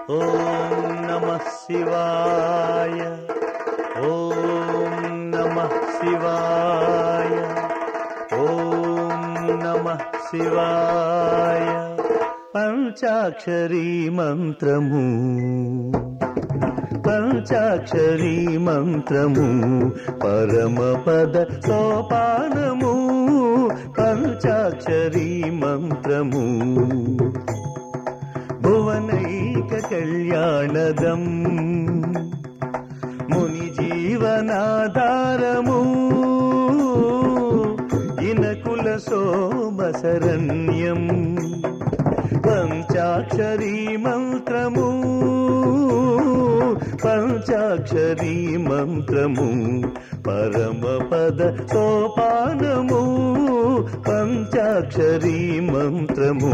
ఓం నమ శివాయ ఓం నమ శివాయ ఓం నమ శివాయ పంచాక్షరీ మంత్రము పంచాక్షరీ మంత్రము పరమపద సోపానము పంచాక్షరీ మంత్రము భువనైక కళ్యాణదం ముని జీవనాధారము ఇనకుల శోభశరణ్యం పంచాక్షరీ మంత్రము పంచాక్షరీ మంత్రము పరమపద సోపానము పంచాక్షరీ మంత్రము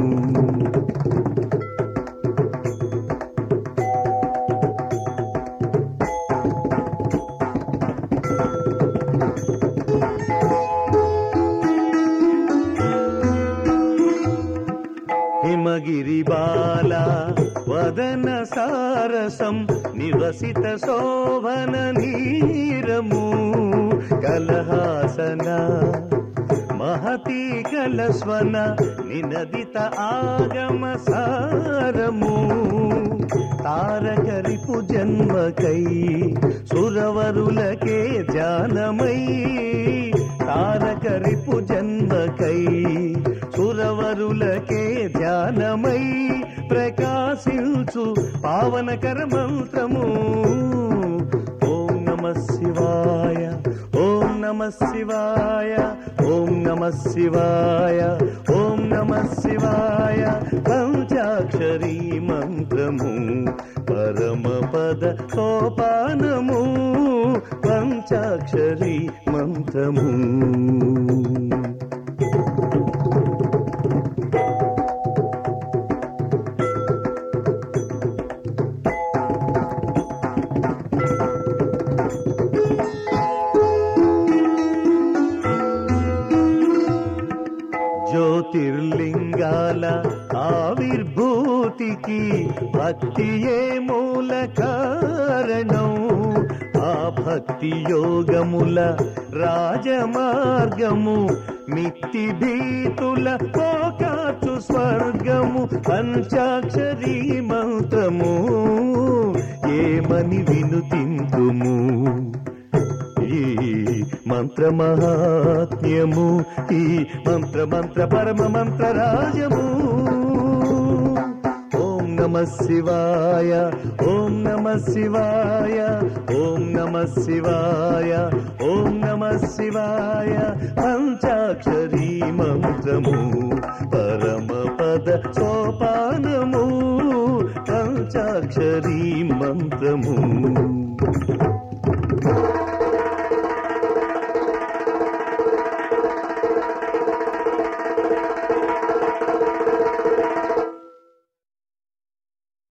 హిమగిరి బాల వదన సారసం నివసిత శోభన నీరము కలహాసన మహతి కలస్వన నినదిత ఆగమ సారము తారకరిపు జన్మకై సురవరులకే జానమై తారకరిపు జన్మకై సురవరులకే ధ్యానమై ప్రకాశించు పావనకర మంత్రము ఓం నమ శివాయ ఓం నమ శివాయ ఓం నమ శివాయ ఓం నమ శివాయ పంచాక్షరీ మంత్రము పరమపద సోపానము పంచాక్షరీ మంత్రము జ్యోతిర్లింగాల ఆవిర్భూతికి భక్తియే మూల కారణం ఆ భక్తి యోగముల రాజమార్గము మిత్తి భీతుల పోకాచు స్వర్గము పంచాక్షరీ మంత్రము ఏమని వినుతింతుము ఈ మంత్ర మహాత్మ్యము ఈ మంత్ర మంత్ర పరమ మంత్ర రాజము ఓం నమ శివాయ ఓం నమ శివాయ ఓం నమ శివాయ ఓం నమ శివాయ పంచాక్షరీ మంత్రము పరమ పద సోపానము పంచాక్షరీ మంత్రము